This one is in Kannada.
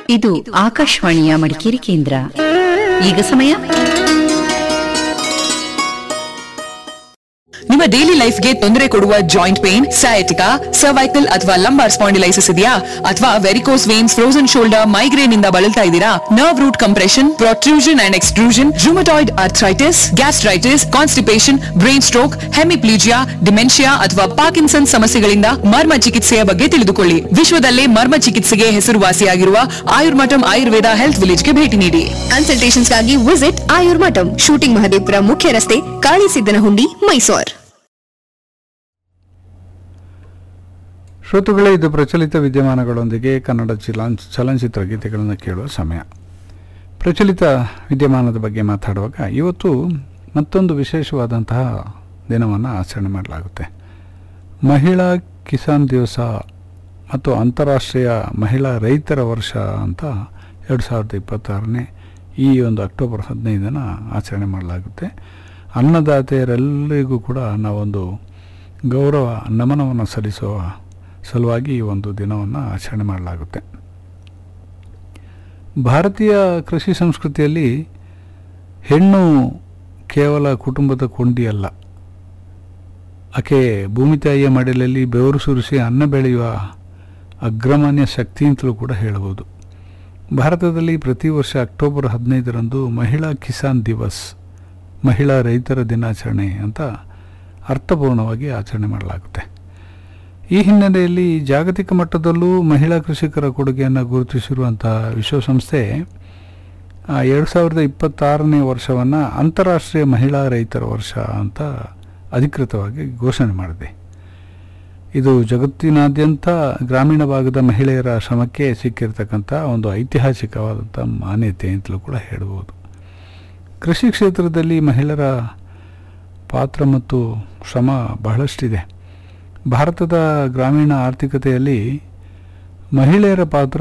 ಇದು ಆಕಾಶವಾಣಿಯ ಮಡಿಕೇರಿ ಕೇಂದ್ರ ಈಗ ಸಮಯ ನಿಮ್ಮ ಡೈಲಿ ಲೈಫ್ಗೆ ತೊಂದರೆ ಕೊಡುವ ಜಾಯಿಂಟ್ ಪೇನ್ ಸಯಾಟಿಕಾ ಸರ್ವೈಕಲ್ ಅಥವಾ ಲಂಬಾರ್ ಸ್ಪಾಂಡಿಲೈಸಿಸ್ ಇದೆಯಾ ಅಥವಾ varicose veins frozen shoulder migraine ಇಂದ ಬಳಲ್ತಾ ಇದ್ದೀರಾ nerve root compression protrusion and extrusion rheumatoid arthritis gastritis constipation brain stroke hemiplegia dementia ಅಥವಾ ಪಾರ್ಕಿನ್ಸನ್ ಸಮಸ್ಯೆಗಳಿಂದ ಮರ್ಮ ಚಿಕಿತ್ಸೆಯ ಬಗ್ಗೆ ತಿಳಿದುಕೊಳ್ಳಿ ವಿಶ್ವದಲ್ಲೇ ಮರ್ಮ ಚಿಕಿತ್ಸೆಗೆ ಹೆಸರುವಾಸಿಯಾಗಿರುವ ಆಯುರ್ಮಠಂ ಆಯುರ್ವೇದ ಹೆಲ್ತ್ ವಿಲೇಜ್ಗೆ ಭೇಟಿ ನೀಡಿ ಕನ್ಸಲ್ಟೇಷನ್ಸ್ಗಾಗಿ ವಿಸಿಟ್ ಆಯುರ್ಮಠಂ ಶೂಟಿಂಗ್ ಮಹದೇವಪುರ ಮುಖ್ಯ ರಸ್ತೆ ಕಾಳಿಸಿದ್ದನಹುಂಡಿ ಮೈಸೂರ್ ಶ್ರೋತೃಗಳೇ ಇದು ಪ್ರಚಲಿತ ವಿದ್ಯಮಾನಗಳೊಂದಿಗೆ ಕನ್ನಡ ಚಲನ್ ಚಲನಚಿತ್ರ ಗೀತೆಗಳನ್ನು ಕೇಳುವ ಸಮಯ ಪ್ರಚಲಿತ ವಿದ್ಯಮಾನದ ಬಗ್ಗೆ ಮಾತಾಡುವಾಗ ಇವತ್ತು ಮತ್ತೊಂದು ವಿಶೇಷವಾದಂತಹ ದಿನವನ್ನು ಆಚರಣೆ ಮಾಡಲಾಗುತ್ತೆ ಮಹಿಳಾ ಕಿಸಾನ್ ದಿವಸ ಮತ್ತು ಅಂತಾರಾಷ್ಟ್ರೀಯ ಮಹಿಳಾ ರೈತರ ವರ್ಷ ಅಂತ ಎರಡು ಸಾವಿರದ ಇಪ್ಪತ್ತಾರನೇ ಈ ಒಂದು ಅಕ್ಟೋಬರ್ ಹದಿನೈದನ್ನು ಆಚರಣೆ ಮಾಡಲಾಗುತ್ತೆ ಅನ್ನದಾತೆಯರೆಲ್ಲರಿಗೂ ಕೂಡ ನಾವೊಂದು ಗೌರವ ನಮನವನ್ನು ಸಲ್ಲಿಸುವ ಸಲುವಾಗಿ ಈ ಒಂದು ದಿನವನ್ನು ಆಚರಣೆ ಮಾಡಲಾಗುತ್ತೆ ಭಾರತೀಯ ಕೃಷಿ ಸಂಸ್ಕೃತಿಯಲ್ಲಿ ಹೆಣ್ಣು ಕೇವಲ ಕುಟುಂಬದ ಕೊಂಡಿ ಅಲ್ಲ ಆಕೆ ಭೂಮಿ ತಾಯಿಯ ಮಡಿಲಲ್ಲಿ ಬೆವರು ಸುರಿಸಿ ಅನ್ನ ಬೆಳೆಯುವ ಅಗ್ರಮಾನ್ಯ ಶಕ್ತಿ ಅಂತಲೂ ಕೂಡ ಹೇಳಬಹುದು ಭಾರತದಲ್ಲಿ ಪ್ರತಿ ವರ್ಷ ಅಕ್ಟೋಬರ್ ಹದಿನೈದರಂದು ಮಹಿಳಾ ಕಿಸಾನ್ ದಿವಸ್ ಮಹಿಳಾ ರೈತರ ದಿನಾಚರಣೆ ಅಂತ ಅರ್ಥಪೂರ್ಣವಾಗಿ ಆಚರಣೆ ಮಾಡಲಾಗುತ್ತೆ ಈ ಹಿನ್ನೆಲೆಯಲ್ಲಿ ಜಾಗತಿಕ ಮಟ್ಟದಲ್ಲೂ ಮಹಿಳಾ ಕೃಷಿಕರ ಕೊಡುಗೆಯನ್ನು ಗುರುತಿಸಿರುವಂತಹ ವಿಶ್ವಸಂಸ್ಥೆ ಎರಡು ಸಾವಿರದ ಇಪ್ಪತ್ತಾರನೇ ವರ್ಷವನ್ನು ಅಂತಾರಾಷ್ಟ್ರೀಯ ಮಹಿಳಾ ರೈತರ ವರ್ಷ ಅಂತ ಅಧಿಕೃತವಾಗಿ ಘೋಷಣೆ ಮಾಡಿದೆ ಇದು ಜಗತ್ತಿನಾದ್ಯಂತ ಗ್ರಾಮೀಣ ಭಾಗದ ಮಹಿಳೆಯರ ಶ್ರಮಕ್ಕೆ ಸಿಕ್ಕಿರ್ತಕ್ಕಂಥ ಒಂದು ಐತಿಹಾಸಿಕವಾದಂಥ ಮಾನ್ಯತೆ ಅಂತಲೂ ಕೂಡ ಹೇಳ್ಬೋದು ಕೃಷಿ ಕ್ಷೇತ್ರದಲ್ಲಿ ಮಹಿಳೆಯರ ಪಾತ್ರ ಮತ್ತು ಶ್ರಮ ಬಹಳಷ್ಟಿದೆ ಭಾರತದ ಗ್ರಾಮೀಣ ಆರ್ಥಿಕತೆಯಲ್ಲಿ ಮಹಿಳೆಯರ ಪಾತ್ರ